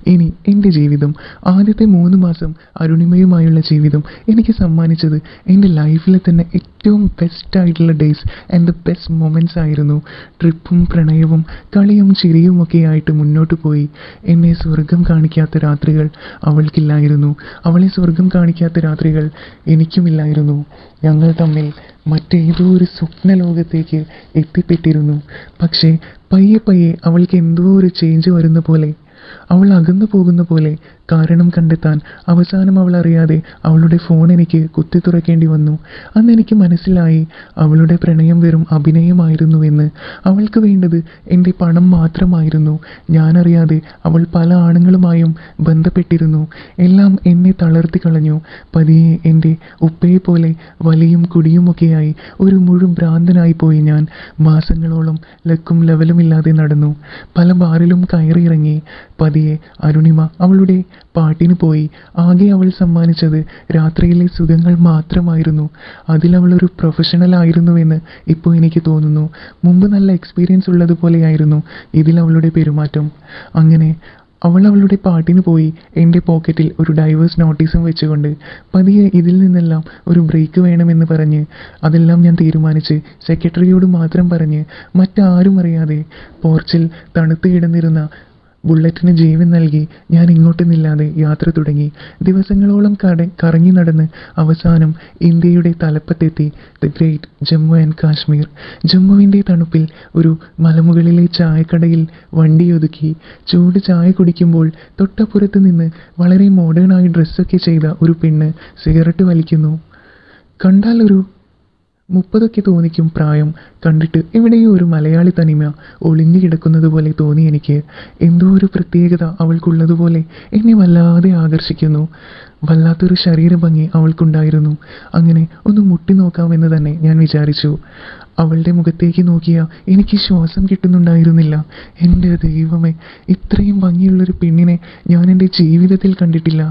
ഇനി എൻ്റെ ജീവിതം ആദ്യത്തെ മൂന്ന് മാസം അരുണിമയുമായുള്ള ജീവിതം എനിക്ക് സമ്മാനിച്ചത് എൻ്റെ ലൈഫിലെ തന്നെ ഏറ്റവും ബെസ്റ്റ് ആയിട്ടുള്ള days and the best moments ആയിരുന്നു ട്രിപ്പും പ്രണയവും കളിയും ചിരിയും ഒക്കെ ആയിട്ട് മുന്നോട്ട് പോയി എന്നെ സ്വർഗം കാണിക്കാത്ത രാത്രികൾ അവൾക്കില്ലായിരുന്നു അവളെ സ്വർഗം കാണിക്കാത്ത രാത്രികൾ എനിക്കുമില്ലായിരുന്നു ഞങ്ങൾ തമ്മിൽ മറ്റേതോ ഒരു സ്വപ്ന ലോകത്തേക്ക് എത്തിപ്പെട്ടിരുന്നു പക്ഷേ പയ്യെ പയ്യെ അവൾക്ക് എന്തോ ഒരു ചേഞ്ച് വരുന്ന പോലെ അവൾ അകന്നു പോകുന്ന പോലെ കാരണം കണ്ടെത്താൻ അവസാനം അവൾ അറിയാതെ അവളുടെ ഫോൺ എനിക്ക് കുത്തി തുറക്കേണ്ടി വന്നു അന്ന് എനിക്ക് മനസ്സിലായി അവളുടെ പ്രണയം വെറും അഭിനയമായിരുന്നുവെന്ന് അവൾക്ക് വേണ്ടത് എൻ്റെ പണം മാത്രമായിരുന്നു ഞാനറിയാതെ അവൾ പല ആണുങ്ങളുമായും ബന്ധപ്പെട്ടിരുന്നു എല്ലാം എന്നെ തളർത്തി കളഞ്ഞു പതിയെ എൻ്റെ ഉപ്പയെ പോലെ വലിയും കുടിയുമൊക്കെയായി ഒരു മുഴു ഭ്രാന്തനായി പോയി ഞാൻ മാസങ്ങളോളം ലക്കും ലെവലുമില്ലാതെ നടന്നു പല ബാറിലും കയറിയിറങ്ങി പതിയെ അരുണിമ അവളുടെ പാട്ടിന് പോയി ആകെ അവൾ സമ്മാനിച്ചത് രാത്രിയിലെ സുഖങ്ങൾ മാത്രമായിരുന്നു അതിലവൾ ഒരു പ്രൊഫഷണൽ ആയിരുന്നുവെന്ന് ഇപ്പോൾ എനിക്ക് തോന്നുന്നു മുമ്പ് നല്ല എക്സ്പീരിയൻസ് ഉള്ളതുപോലെയായിരുന്നു ഇതിൽ അവളുടെ പെരുമാറ്റം അങ്ങനെ അവൾ അവളുടെ പാട്ടിന് പോയി എൻ്റെ പോക്കറ്റിൽ ഒരു ഡൈവേഴ്സ് നോട്ടീസും വെച്ചുകൊണ്ട് പതിയെ ഇതിൽ നിന്നെല്ലാം ഒരു ബ്രേക്ക് വേണമെന്ന് പറഞ്ഞ് അതെല്ലാം ഞാൻ തീരുമാനിച്ച് സെക്രട്ടറിയോട് മാത്രം പറഞ്ഞ് മറ്റാരും അറിയാതെ പോർച്ചിൽ തണുത്ത് കിടന്നിരുന്ന ബുള്ളറ്റിന് ജീവൻ നൽകി ഞാൻ ഇങ്ങോട്ട് നില്ലാതെ യാത്ര തുടങ്ങി ദിവസങ്ങളോളം കട കറങ്ങി നടന്ന് അവസാനം ഇന്ത്യയുടെ തലപ്പത്തെത്തി the great Jammu and Kashmir ജമ്മുവിൻ്റെ തണുപ്പിൽ ഒരു മലമുകളിലെ ചായക്കടയിൽ വണ്ടി ഒതുക്കി ചൂട് ചായ കുടിക്കുമ്പോൾ തൊട്ടപ്പുറത്ത് നിന്ന് വളരെ മോഡേണായി ഡ്രസ്സൊക്കെ ചെയ്ത ഒരു പെണ്ണ് സിഗരറ്റ് വലിക്കുന്നു കണ്ടാൽ ഒരു മുപ്പതൊക്കെ തോന്നിക്കും പ്രായം കണ്ടിട്ട് എവിടെയോ ഒരു മലയാളി തനിമ ഒളിഞ്ഞു കിടക്കുന്നത് പോലെ തോന്നി എനിക്ക് എന്തോ ഒരു പ്രത്യേകത അവൾക്കുള്ളതുപോലെ എന്നെ വല്ലാതെ ആകർഷിക്കുന്നു വല്ലാത്തൊരു ശരീര ഭംഗി അവൾക്കുണ്ടായിരുന്നു അങ്ങനെ ഒന്ന് മുട്ടി നോക്കാമെന്ന് തന്നെ ഞാൻ വിചാരിച്ചു അവളുടെ മുഖത്തേക്ക് നോക്കിയ എനിക്ക് ശ്വാസം കിട്ടുന്നുണ്ടായിരുന്നില്ല എൻ്റെ ദൈവമേ ഇത്രയും ഭംഗിയുള്ളൊരു പെണ്ണിനെ ഞാൻ എൻ്റെ ജീവിതത്തിൽ കണ്ടിട്ടില്ല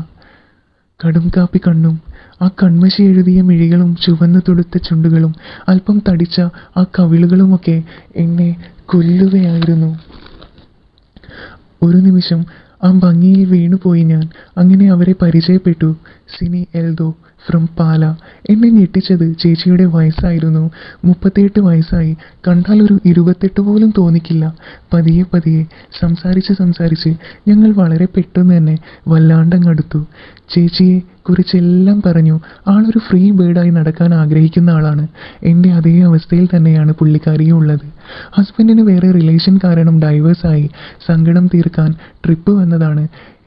കടും കാപ്പി കണ്ണും ആ കൺമശി എഴുതിയ മിഴികളും ചുവന്നു തുടുത്ത ചുണ്ടുകളും അല്പം തടിച്ച ആ കവിളുകളുമൊക്കെ എന്നെ കൊല്ലുകയായിരുന്നു ഒരു നിമിഷം ആ ഭംഗിയിൽ വീണുപോയി ഞാൻ അങ്ങനെ അവരെ പരിചയപ്പെട്ടു സിനി എൽദോ ഫ്രം പാല എന്നെ ഞെട്ടിച്ചത് ചേച്ചിയുടെ വയസ്സായിരുന്നു മുപ്പത്തിയെട്ട് വയസ്സായി കണ്ടാൽ ഒരു ഇരുപത്തെട്ട് പോലും തോന്നിക്കില്ല പതിയെ പതിയെ സംസാരിച്ച് സംസാരിച്ച് ഞങ്ങൾ വളരെ പെട്ടെന്ന് തന്നെ വല്ലാണ്ടങ്ങടുത്തു ചേച്ചിയെ കുറിച്ചെല്ലാം പറഞ്ഞു ആളൊരു ഫ്രീ ബേർഡായി നടക്കാൻ ആഗ്രഹിക്കുന്ന ആളാണ് എൻ്റെ അതേ അവസ്ഥയിൽ തന്നെയാണ് പുള്ളിക്കാരിയും ഉള്ളത് ഹസ്ബൻഡിന് വേറെ റിലേഷൻ കാരണം ഡൈവേഴ്സായി സങ്കടം തീർക്കാൻ ട്രിപ്പ് വന്നതാണ്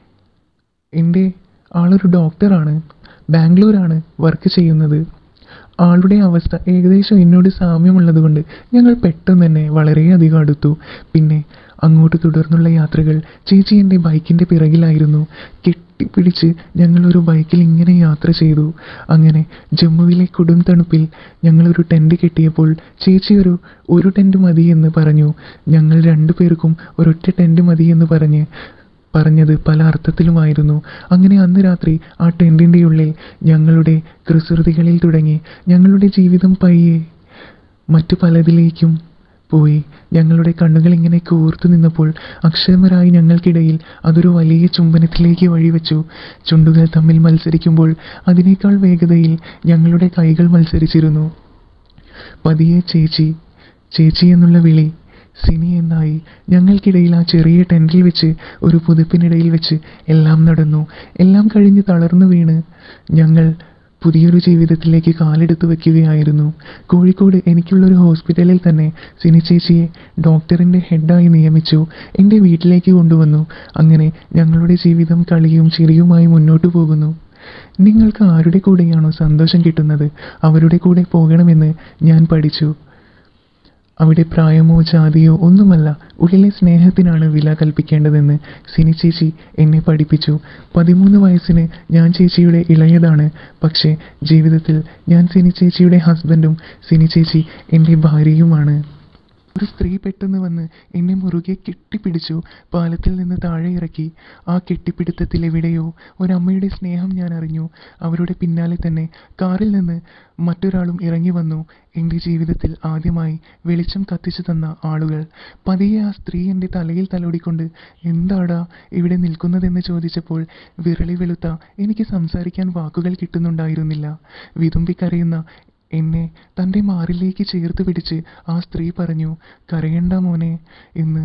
എൻ്റെ ആളൊരു ഡോക്ടറാണ് ബാംഗ്ലൂരാണ് വർക്ക് ചെയ്യുന്നത് ആളുടെ അവസ്ഥ ഏകദേശം എന്നോട് സാമ്യമുള്ളതുകൊണ്ട് ഞങ്ങൾ പെട്ടെന്ന് തന്നെ വളരെയധികം അടുത്തു പിന്നെ അങ്ങോട്ട് തുടർന്നുള്ള യാത്രകൾ ചേച്ചി എൻ്റെ ബൈക്കിൻ്റെ പിറകിലായിരുന്നു കെട്ടിപ്പിടിച്ച് ഞങ്ങളൊരു ബൈക്കിൽ ഇങ്ങനെ യാത്ര ചെയ്തു അങ്ങനെ ജമ്മുവിലെ കൊടും തണുപ്പിൽ ഞങ്ങളൊരു ടെൻറ്റ് കെട്ടിയപ്പോൾ ചേച്ചി ഒരു ഒരു ടെൻറ്റ് മതി എന്ന് പറഞ്ഞു ഞങ്ങൾ രണ്ടു പേർക്കും ഒരൊറ്റ ടെൻറ്റ് മതി എന്ന് പറഞ്ഞ് പറഞ്ഞത് പല അർത്ഥത്തിലുമായിരുന്നു അങ്ങനെ അന്ന് രാത്രി ആ ടെൻറ്റിൻ്റെ ഉള്ളിൽ ഞങ്ങളുടെ കുസൃതികളിൽ തുടങ്ങി ഞങ്ങളുടെ ജീവിതം പയ്യെ മറ്റു പലതിലേക്കും പോയി ഞങ്ങളുടെ കണ്ണുകൾ ഇങ്ങനെ കൂർത്തു നിന്നപ്പോൾ അക്ഷമരായി ഞങ്ങൾക്കിടയിൽ അതൊരു വലിയ ചുംബനത്തിലേക്ക് വഴിവെച്ചു ചുണ്ടുകൾ തമ്മിൽ മത്സരിക്കുമ്പോൾ അതിനേക്കാൾ വേഗതയിൽ ഞങ്ങളുടെ കൈകൾ മത്സരിച്ചിരുന്നു പതിയെ ചേച്ചി ചേച്ചി എന്നുള്ള വിളി സിനി എന്നായി ഞങ്ങൾക്കിടയിൽ ആ ചെറിയ ടെൻറ്റിൽ വെച്ച് ഒരു പുതുപ്പിനിടയിൽ വെച്ച് എല്ലാം നടന്നു എല്ലാം കഴിഞ്ഞ് തളർന്നു വീണ് ഞങ്ങൾ പുതിയൊരു ജീവിതത്തിലേക്ക് കാലെടുത്ത് വയ്ക്കുകയായിരുന്നു കോഴിക്കോട് എനിക്കുള്ളൊരു ഹോസ്പിറ്റലിൽ തന്നെ സിനി ചേച്ചിയെ ഡോക്ടറിൻ്റെ ഹെഡായി നിയമിച്ചു എൻ്റെ വീട്ടിലേക്ക് കൊണ്ടുവന്നു അങ്ങനെ ഞങ്ങളുടെ ജീവിതം കളിയും ചിരിയുമായി മുന്നോട്ട് പോകുന്നു നിങ്ങൾക്ക് ആരുടെ കൂടെയാണോ സന്തോഷം കിട്ടുന്നത് അവരുടെ കൂടെ പോകണമെന്ന് ഞാൻ പഠിച്ചു അവിടെ പ്രായമോ ജാതിയോ ഒന്നുമല്ല ഉള്ളിലെ സ്നേഹത്തിനാണ് വില കൽപ്പിക്കേണ്ടതെന്ന് സിനി ചേച്ചി എന്നെ പഠിപ്പിച്ചു പതിമൂന്ന് വയസ്സിന് ഞാൻ ചേച്ചിയുടെ ഇളയതാണ് പക്ഷേ ജീവിതത്തിൽ ഞാൻ സിനി ചേച്ചിയുടെ ഹസ്ബൻഡും സിനി ചേച്ചി എൻ്റെ ഭാര്യയുമാണ് ഒരു സ്ത്രീ പെട്ടെന്ന് വന്ന് എന്നെ മുറുകെ കെട്ടിപ്പിടിച്ചു പാലത്തിൽ നിന്ന് താഴെ ഇറക്കി ആ കെട്ടിപ്പിടുത്തത്തിൽ എവിടെയോ ഒരമ്മയുടെ സ്നേഹം ഞാൻ അറിഞ്ഞു അവരുടെ പിന്നാലെ തന്നെ കാറിൽ നിന്ന് മറ്റൊരാളും ഇറങ്ങി വന്നു എൻ്റെ ജീവിതത്തിൽ ആദ്യമായി വെളിച്ചം കത്തിച്ചു തന്ന ആളുകൾ പതിയെ ആ സ്ത്രീ എൻ്റെ തലയിൽ തലോടിക്കൊണ്ട് എന്താടാ ഇവിടെ നിൽക്കുന്നതെന്ന് ചോദിച്ചപ്പോൾ വിരളി വെളുത്ത എനിക്ക് സംസാരിക്കാൻ വാക്കുകൾ കിട്ടുന്നുണ്ടായിരുന്നില്ല വിതുമ്പിക്കരയുന്ന എന്നെ തൻ്റെ മാറിലേക്ക് ചേർത്ത് പിടിച്ച് ആ സ്ത്രീ പറഞ്ഞു കരയണ്ട മോനെ എന്ന്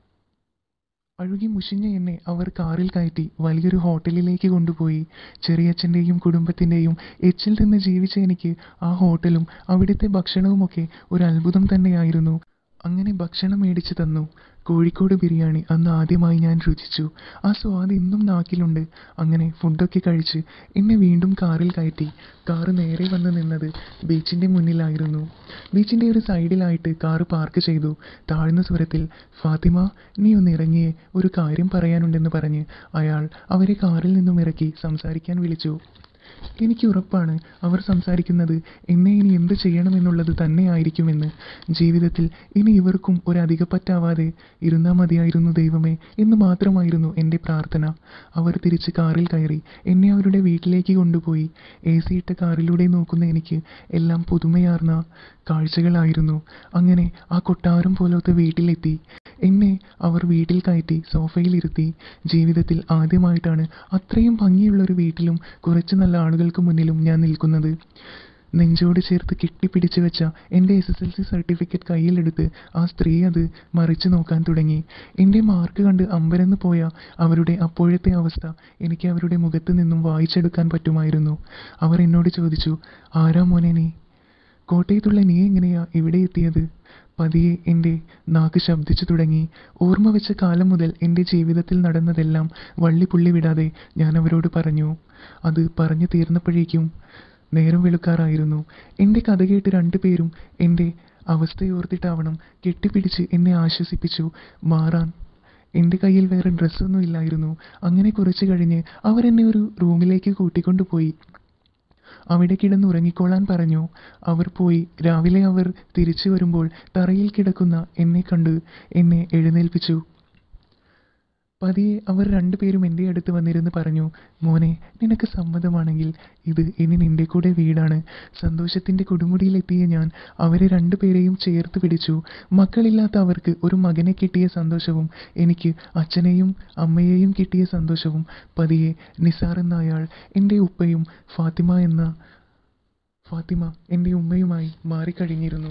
അഴുകി മുഷിഞ്ഞ എന്നെ അവർ കാറിൽ കയറ്റി വലിയൊരു ഹോട്ടലിലേക്ക് കൊണ്ടുപോയി ചെറിയച്ഛൻ്റെയും കുടുംബത്തിൻ്റെയും എച്ചിൽ നിന്ന് ജീവിച്ച എനിക്ക് ആ ഹോട്ടലും അവിടുത്തെ ഭക്ഷണവുമൊക്കെ ഒരു അത്ഭുതം തന്നെയായിരുന്നു അങ്ങനെ ഭക്ഷണം മേടിച്ചു തന്നു കോഴിക്കോട് ബിരിയാണി അന്ന് ആദ്യമായി ഞാൻ രുചിച്ചു ആ സ്വാദ് ഇന്നും നാക്കിലുണ്ട് അങ്ങനെ ഫുഡൊക്കെ കഴിച്ച് എന്നെ വീണ്ടും കാറിൽ കയറ്റി കാറ് നേരെ വന്ന് നിന്നത് ബീച്ചിൻ്റെ മുന്നിലായിരുന്നു ബീച്ചിൻ്റെ ഒരു സൈഡിലായിട്ട് കാറ് പാർക്ക് ചെയ്തു താഴ്ന്ന സ്വരത്തിൽ ഫാത്തിമ നീ ഒന്ന് ഇറങ്ങിയേ ഒരു കാര്യം പറയാനുണ്ടെന്ന് പറഞ്ഞ് അയാൾ അവരെ കാറിൽ നിന്നും ഇറക്കി സംസാരിക്കാൻ വിളിച്ചു എനിക്ക് ഉറപ്പാണ് അവർ സംസാരിക്കുന്നത് എന്നെ ഇനി എന്ത് ചെയ്യണമെന്നുള്ളത് തന്നെയായിരിക്കുമെന്ന് ജീവിതത്തിൽ ഇനി ഇവർക്കും ഒരു അധികപ്പറ്റാവാതെ ഇരുന്നാൽ മതിയായിരുന്നു ദൈവമേ എന്ന് മാത്രമായിരുന്നു എൻ്റെ പ്രാർത്ഥന അവർ തിരിച്ച് കാറിൽ കയറി എന്നെ അവരുടെ വീട്ടിലേക്ക് കൊണ്ടുപോയി എ സി ഇട്ട കാറിലൂടെ നോക്കുന്ന എനിക്ക് എല്ലാം പുതുമയാർന്ന കാഴ്ചകളായിരുന്നു അങ്ങനെ ആ കൊട്ടാരം പോലത്തെ വീട്ടിലെത്തി എന്നെ അവർ വീട്ടിൽ കയറ്റി സോഫയിലിരുത്തി ജീവിതത്തിൽ ആദ്യമായിട്ടാണ് അത്രയും ഭംഗിയുള്ളൊരു വീട്ടിലും കുറച്ച് നല്ല ആളുകൾക്ക് മുന്നിലും ഞാൻ നിൽക്കുന്നത് നെഞ്ചോട് ചേർത്ത് കെട്ടിപ്പിടിച്ച് വെച്ച എൻ്റെ S S L C certificate കയ്യിലെടുത്ത് ആ സ്ത്രീ അത് മറിച്ചു നോക്കാൻ തുടങ്ങി എൻ്റെ മാർക്ക് കണ്ട് അമ്പരന്ന് പോയ അവരുടെ അപ്പോഴത്തെ അവസ്ഥ എനിക്ക് അവരുടെ മുഖത്ത് നിന്നും വായിച്ചെടുക്കാൻ പറ്റുമായിരുന്നു അവർ എന്നോട് ചോദിച്ചു ആരാ മോനെ നീ കോട്ടയത്തുള്ള നീ എങ്ങനെയാ ഇവിടെ എത്തിയത് പതിയെ എൻ്റെ നാക്ക് ശബ്ദിച്ചു തുടങ്ങി ഓർമ്മ വെച്ച കാലം മുതൽ എൻ്റെ ജീവിതത്തിൽ നടന്നതെല്ലാം വള്ളിപുള്ളി വിടാതെ ഞാൻ അവരോട് പറഞ്ഞു അത് പറഞ്ഞു തീർന്നപ്പോഴേക്കും നേരം വെളുക്കാറായിരുന്നു എൻ്റെ കഥ കേട്ട് രണ്ടുപേരും എൻ്റെ അവസ്ഥയോർത്തിട്ടാവണം കെട്ടിപ്പിടിച്ച് എന്നെ ആശ്വസിപ്പിച്ചു മാറാൻ എൻ്റെ കയ്യിൽ വേറെ ഡ്രസ്സൊന്നും ഇല്ലായിരുന്നു അങ്ങനെ കുറച്ച് കഴിഞ്ഞ് അവരെന്നെ ഒരു റൂമിലേക്ക് കൂട്ടിക്കൊണ്ടുപോയി അവിടെ കിടന്നുറങ്ങിക്കോളാൻ പറഞ്ഞു അവർ പോയി രാവിലെ അവർ തിരിച്ചു വരുമ്പോൾ തറയിൽ കിടക്കുന്ന എന്നെ കണ്ട് എന്നെ എഴുന്നേൽപ്പിച്ചു പതിയെ അവർ രണ്ടുപേരും എൻ്റെ അടുത്ത് വന്നിരുന്ന് പറഞ്ഞു മോനെ നിനക്ക് സമ്മതമാണെങ്കിൽ ഇത് ഇനി നിന്റെ കൂടെ വീടാണ് സന്തോഷത്തിൻ്റെ കൊടുമുടിയിലെത്തിയ ഞാൻ അവരെ രണ്ടുപേരെയും ചേർത്ത് പിടിച്ചു മക്കളില്ലാത്ത അവർക്ക് ഒരു മകനെ കിട്ടിയ സന്തോഷവും എനിക്ക് അച്ഛനെയും അമ്മയെയും കിട്ടിയ സന്തോഷവും പതിയെ നിസാർ എന്ന അയാൾ എൻ്റെ ഉപ്പയും ഫാത്തിമ എന്ന ഫാത്തിമ എൻ്റെ ഉമ്മയുമായി മാറിക്കഴിഞ്ഞിരുന്നു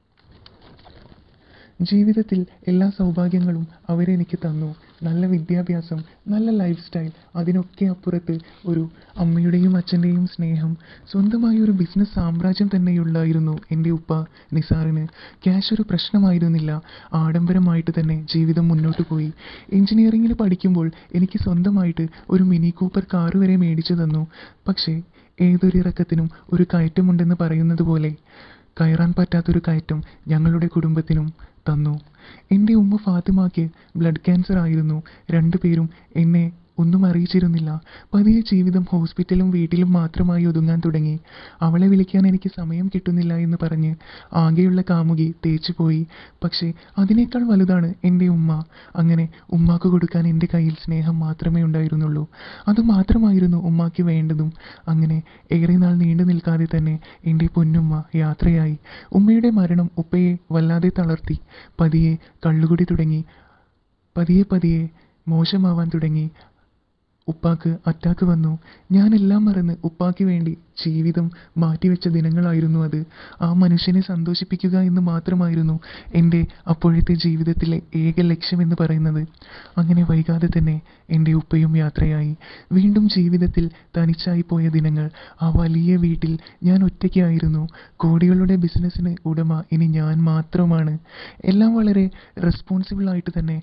ജീവിതത്തിൽ എല്ലാ സൗഭാഗ്യങ്ങളും അവരെനിക്ക് തന്നു നല്ല വിദ്യാഭ്യാസം നല്ല ലൈഫ് സ്റ്റൈൽ അതിനൊക്കെ അപ്പുറത്ത് ഒരു അമ്മയുടെയും അച്ഛൻ്റെയും സ്നേഹം സ്വന്തമായി ഒരു ബിസിനസ് സാമ്രാജ്യം തന്നെയുള്ളായിരുന്നു എൻ്റെ ഉപ്പ നിസാറിന് ക്യാഷ് ഒരു പ്രശ്നമായിരുന്നില്ല ആഡംബരമായിട്ട് തന്നെ ജീവിതം മുന്നോട്ട് പോയി എഞ്ചിനീയറിംഗിൽ പഠിക്കുമ്പോൾ എനിക്ക് സ്വന്തമായിട്ട് ഒരു മിനി കൂപ്പർ കാറ് വരെ മേടിച്ചു തന്നു പക്ഷേ ഏതൊരു ഇറക്കത്തിനും ഒരു കയറ്റമുണ്ടെന്ന് പറയുന്നത് പോലെ കയറാൻ പറ്റാത്തൊരു കയറ്റം ഞങ്ങളുടെ കുടുംബത്തിനും തന്നു എൻ്റെ ഉമ്മ ഫാത്തിമാക്ക് ബ്ലഡ് ക്യാൻസർ ആയിരുന്നു രണ്ടുപേരും എന്നെ ഒന്നും അറിയിച്ചിരുന്നില്ല പതിയെ ജീവിതം ഹോസ്പിറ്റലും വീട്ടിലും മാത്രമായി ഒതുങ്ങാൻ തുടങ്ങി അവളെ വിളിക്കാൻ എനിക്ക് സമയം കിട്ടുന്നില്ല എന്ന് പറഞ്ഞ് ആകെയുള്ള കാമുകി തേച്ചുപോയി പക്ഷേ അതിനേക്കാൾ വലുതാണ് എൻ്റെ ഉമ്മ അങ്ങനെ ഉമ്മാക്ക് കൊടുക്കാൻ എൻ്റെ കയ്യിൽ സ്നേഹം മാത്രമേ ഉണ്ടായിരുന്നുള്ളൂ അത് മാത്രമായിരുന്നു ഉമ്മാക്ക് വേണ്ടതും അങ്ങനെ ഏറെ നാൾ നീണ്ടു നിൽക്കാതെ തന്നെ എൻ്റെ പൊന്നുമ്മ യാത്രയായി ഉമ്മയുടെ മരണം ഉപ്പയെ വല്ലാതെ തളർത്തി പതിയെ കള്ളുകുടി തുടങ്ങി പതിയെ പതിയെ മോശമാവാൻ തുടങ്ങി ഉപ്പാക്ക് അറ്റാക്ക് വന്നു ഞാനെല്ലാം മറന്ന് ഉപ്പാക്ക് വേണ്ടി ജീവിതം മാറ്റിവെച്ച ദിനങ്ങളായിരുന്നു അത് ആ മനുഷ്യനെ സന്തോഷിപ്പിക്കുക എന്ന് മാത്രമായിരുന്നു എൻ്റെ അപ്പോഴത്തെ ജീവിതത്തിലെ ഏക ലക്ഷ്യമെന്ന് പറയുന്നത് അങ്ങനെ വൈകാതെ തന്നെ എൻ്റെ ഉപ്പയും യാത്രയായി വീണ്ടും ജീവിതത്തിൽ തനിച്ചായി പോയ ദിനങ്ങൾ ആ വലിയ വീട്ടിൽ ഞാൻ ഒറ്റയ്ക്കായിരുന്നു കോടികളുടെ ബിസിനസ്സിന് ഉടമ ഇനി ഞാൻ മാത്രമാണ് എല്ലാം വളരെ റെസ്പോൺസിബിളായിട്ട് തന്നെ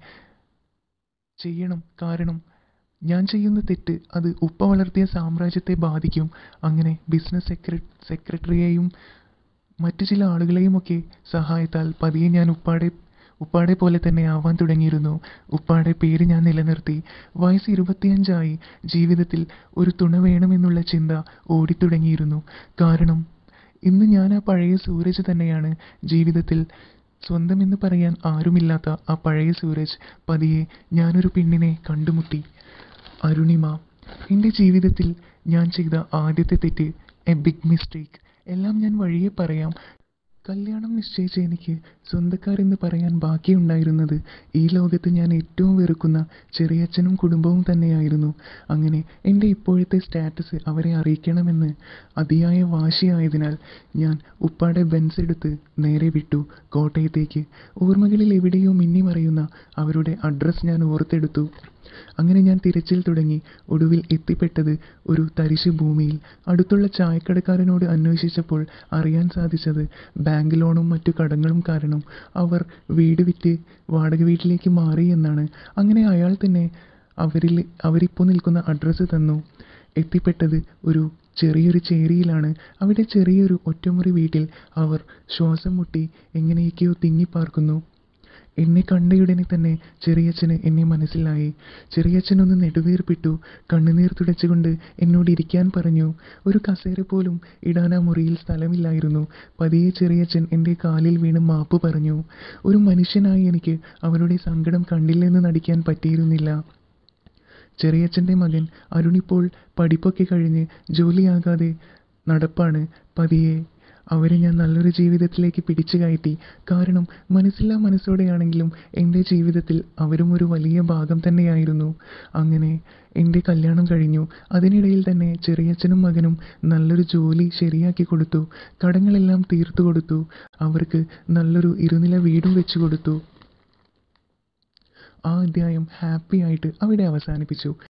ചെയ്യണം കാരണം ഞാൻ ചെയ്യുന്ന തെറ്റ് അത് ഉപ്പ വളർത്തിയ സാമ്രാജ്യത്തെ ബാധിക്കും അങ്ങനെ ബിസിനസ് സെക്ര സെക്രട്ടറിയെയും മറ്റു ചില ആളുകളെയുമൊക്കെ സഹായത്താൽ പതിയെ ഞാൻ ഉപ്പാടെ ഉപ്പാടെ പോലെ തന്നെ ആവാൻ തുടങ്ങിയിരുന്നു ഉപ്പാടെ പേര് ഞാൻ നിലനിർത്തി വയസ്സ് ഇരുപത്തിയഞ്ചായി ജീവിതത്തിൽ ഒരു തുണ വേണമെന്നുള്ള ചിന്ത ഓടിത്തുടങ്ങിയിരുന്നു കാരണം ഇന്ന് ഞാൻ ആ പഴയ സൂരജ് തന്നെയാണ് ജീവിതത്തിൽ സ്വന്തമെന്ന് പറയാൻ ആരുമില്ലാത്ത ആ പഴയ സൂരജ് പതിയെ ഞാനൊരു പെണ്ണിനെ കണ്ടുമുട്ടി അരുണിമ എൻ്റെ ജീവിതത്തിൽ ഞാൻ ചെയ്ത ആദ്യത്തെ തെറ്റ് എ ബിഗ് മിസ്റ്റേക്ക് എല്ലാം ഞാൻ വഴിയെ പറയാം കല്യാണം നിശ്ചയിച്ച എനിക്ക് സ്വന്തക്കാരെന്ന് പറയാൻ ബാക്കിയുണ്ടായിരുന്നത് ഈ ലോകത്ത് ഞാൻ ഏറ്റവും വെറുക്കുന്ന ചെറിയച്ഛനും കുടുംബവും തന്നെയായിരുന്നു അങ്ങനെ എൻ്റെ ഇപ്പോഴത്തെ സ്റ്റാറ്റസ് അവരെ അറിയിക്കണമെന്ന് അതിയായ വാശിയായതിനാൽ ഞാൻ ഉപ്പാടെ ബെൻസ് എടുത്ത് നേരെ വിട്ടു കോട്ടയത്തേക്ക് ഓർമ്മകളിൽ എവിടെയോ മിന്നി മറയുന്ന അവരുടെ അഡ്രസ്സ് ഞാൻ ഓർത്തെടുത്തു അങ്ങനെ ഞാൻ തിരച്ചിൽ തുടങ്ങി ഒടുവിൽ എത്തിപ്പെട്ടത് ഒരു തരിശു ഭൂമിയിൽ അടുത്തുള്ള ചായക്കടക്കാരനോട് അന്വേഷിച്ചപ്പോൾ അറിയാൻ സാധിച്ചത് ബാങ്ക് ലോണും മറ്റു കടങ്ങളും കാരണം അവർ വീട് വിറ്റ് വാടക വീട്ടിലേക്ക് മാറി എന്നാണ് അങ്ങനെ അയാൾ തന്നെ അവരിൽ അവരിപ്പോൾ നിൽക്കുന്ന അഡ്രസ്സ് തന്നു എത്തിപ്പെട്ടത് ഒരു ചെറിയൊരു ചേരിയിലാണ് അവിടെ ചെറിയൊരു ഒറ്റമുറി വീട്ടിൽ അവർ ശ്വാസം മുട്ടി എങ്ങനെയൊക്കെയോ തിങ്ങിപ്പാർക്കുന്നു എന്നെ കണ്ടയുടനെ തന്നെ ചെറിയച്ഛന് എന്നെ മനസ്സിലായി ചെറിയച്ഛനൊന്ന് നെടുവീർപ്പിട്ടു കണ്ണുനീർ തുടച്ചുകൊണ്ട് എന്നോട് ഇരിക്കാൻ പറഞ്ഞു ഒരു കസേര പോലും ഇടാൻ ആ മുറിയിൽ സ്ഥലമില്ലായിരുന്നു പതിയെ ചെറിയച്ഛൻ എൻ്റെ കാലിൽ വീണ് മാപ്പ് പറഞ്ഞു ഒരു മനുഷ്യനായി എനിക്ക് അവരുടെ സങ്കടം കണ്ടില്ലെന്ന് നടിക്കാൻ പറ്റിയിരുന്നില്ല ചെറിയച്ഛൻ്റെ മകൻ അരുണിപ്പോൾ പഠിപ്പൊക്കെ കഴിഞ്ഞ് ജോലിയാകാതെ നടപ്പാണ് പതിയെ അവരെ ഞാൻ നല്ലൊരു ജീവിതത്തിലേക്ക് പിടിച്ചു കയറ്റി കാരണം മനസ്സില്ലാ മനസ്സോടെയാണെങ്കിലും എൻ്റെ ജീവിതത്തിൽ അവരും ഒരു വലിയ ഭാഗം തന്നെയായിരുന്നു അങ്ങനെ എൻ്റെ കല്യാണം കഴിഞ്ഞു അതിനിടയിൽ തന്നെ ചെറിയച്ഛനും മകനും നല്ലൊരു ജോലി ശരിയാക്കി കൊടുത്തു കടങ്ങളെല്ലാം തീർത്തു കൊടുത്തു അവർക്ക് നല്ലൊരു ഇരുനില വീടും വെച്ചു കൊടുത്തു ആ അധ്യായം ഹാപ്പി ആയിട്ട് അവിടെ അവസാനിപ്പിച്ചു